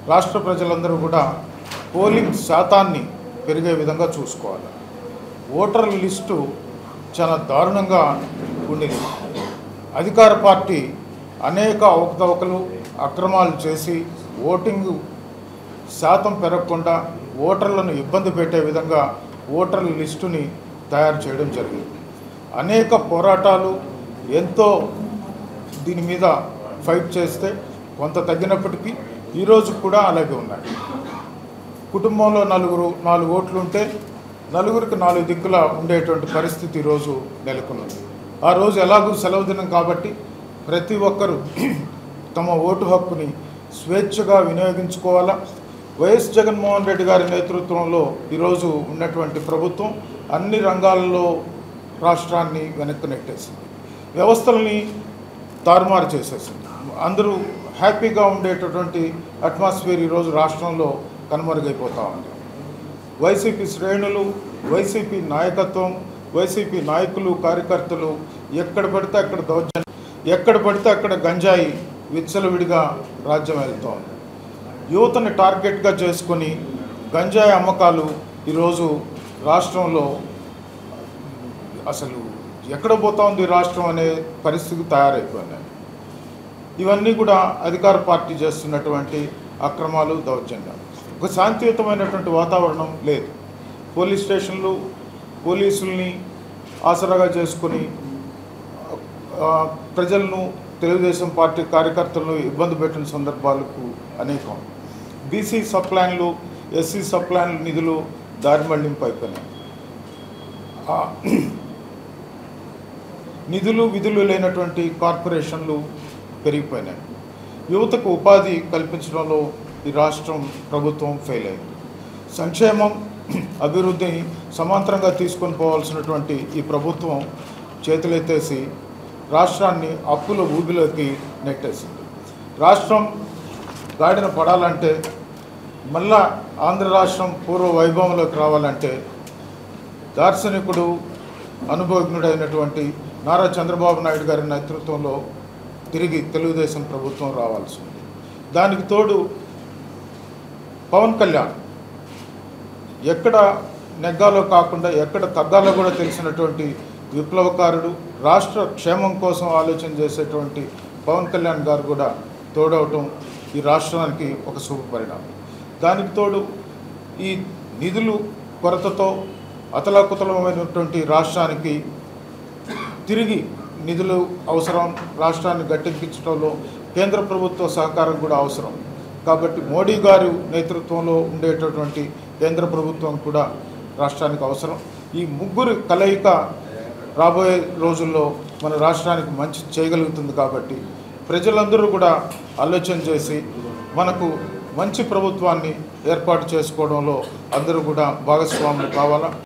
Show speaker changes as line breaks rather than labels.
రాష్ట్ర ప్రజలందరూ కూడా పోలింగ్ శాతాన్ని పెరిగే విధంగా చూసుకోవాలి ఓటర్ల లిస్టు చాలా దారుణంగా ఉండింది అధికార పార్టీ అనేక అవకతవకలు అక్రమాలు చేసి ఓటింగ్ శాతం పెరగకుండా ఓటర్లను ఇబ్బంది పెట్టే విధంగా ఓటర్ల లిస్టుని తయారు చేయడం జరిగింది అనేక పోరాటాలు ఎంతో దీని మీద ఫైట్ చేస్తే కొంత తగ్గినప్పటికీ ఈరోజు కూడా అలాగే ఉన్నాయి కుటుంబంలో నలుగురు నాలుగు ఓట్లు ఉంటే నలుగురికి నాలుగు దిక్కుల ఉండేటువంటి పరిస్థితి ఈరోజు నెలకొన్నది ఆ రోజు ఎలాగూ సెలవు దినం కాబట్టి ప్రతి ఒక్కరూ తమ ఓటు హక్కుని స్వేచ్ఛగా వినియోగించుకోవాలా వైఎస్ జగన్మోహన్ రెడ్డి గారి నేతృత్వంలో ఈరోజు ఉన్నటువంటి ప్రభుత్వం అన్ని రంగాల్లో రాష్ట్రాన్ని వెనక్కి నెట్టేసింది వ్యవస్థల్ని తారుమారు చేసేసింది అందరూ హ్యాపీగా ఉండేటటువంటి అట్మాస్ఫియర్ ఈరోజు రాష్ట్రంలో కనుమరుగైపోతూ ఉంది వైసీపీ శ్రేణులు వైసీపీ నాయకత్వం వైసీపీ నాయకులు కార్యకర్తలు ఎక్కడ పడితే అక్కడ దౌర్జన్యం ఎక్కడ పడితే అక్కడ గంజాయి విచ్చలవిడిగా రాజ్యం వెళ్తోంది యువతని టార్గెట్గా చేసుకొని గంజాయి అమ్మకాలు ఈరోజు రాష్ట్రంలో అసలు ఎక్కడ పోతా ఉంది ఈ రాష్ట్రం అనే పరిస్థితి తయారైపోయినాయి ఇవన్నీ కూడా అధికార పార్టీ చేస్తున్నటువంటి అక్రమాలు దౌర్జన్యాలు ఒక శాంతియుతమైనటువంటి వాతావరణం లేదు పోలీస్ స్టేషన్లు పోలీసుల్ని ఆసరాగా చేసుకొని ఆ, ప్రజలను తెలుగుదేశం పార్టీ కార్యకర్తలను ఇబ్బంది పెట్టిన సందర్భాలకు అనేకం బీసీ సప్లాన్లు ఎస్సీ సప్లాన్లు నిధులు దారి మళ్లింపు అయిపోయినాయి ఆ, నిధులు విధులు లేనటువంటి కార్పొరేషన్లు పెరిగిపోయినాయి యువతకు ఉపాధి కల్పించడంలో ఈ రాష్ట్రం ప్రభుత్వం ఫెయిల్ అయింది సంక్షేమం అభివృద్ధిని సమాంతరంగా తీసుకొని పోవాల్సినటువంటి ఈ ప్రభుత్వం చేతులెత్తేసి రాష్ట్రాన్ని అప్పుల ఊబిలోకి నెట్టేసింది రాష్ట్రం గాడిన పడాలంటే మళ్ళా ఆంధ్ర రాష్ట్రం పూర్వ వైభవంలోకి రావాలంటే దార్శనికుడు అనుభవజ్ఞుడైనటువంటి నారా చంద్రబాబు నాయుడు గారి నేతృత్వంలో తిరిగి తెలుగుదేశం ప్రభుత్వం రావాల్సి ఉంది దానికి తోడు పవన్ కళ్యాణ్ ఎక్కడ నెగ్గాలో కాకుండా ఎక్కడ తగ్గాలో కూడా తెలిసినటువంటి విప్లవకారుడు రాష్ట్ర క్షేమం కోసం ఆలోచన చేసేటువంటి పవన్ కళ్యాణ్ గారు కూడా తోడవటం ఈ రాష్ట్రానికి ఒక శుభ పరిణామం దానికి తోడు ఈ నిధులు కొరతతో అతలాకుతలమైనటువంటి రాష్ట్రానికి తిరిగి నిధులు అవసరం రాష్ట్రాన్ని గట్టెక్కించడంలో కేంద్ర ప్రభుత్వ సహకారం కూడా అవసరం కాబట్టి మోడీ గారు నేతృత్వంలో ఉండేటటువంటి కేంద్ర ప్రభుత్వం కూడా రాష్ట్రానికి అవసరం ఈ ముగ్గురు కలయిక రాబోయే రోజుల్లో మన రాష్ట్రానికి మంచి చేయగలుగుతుంది కాబట్టి ప్రజలందరూ కూడా ఆలోచన చేసి మనకు మంచి ప్రభుత్వాన్ని ఏర్పాటు చేసుకోవడంలో అందరూ కూడా భాగస్వాములు కావాలా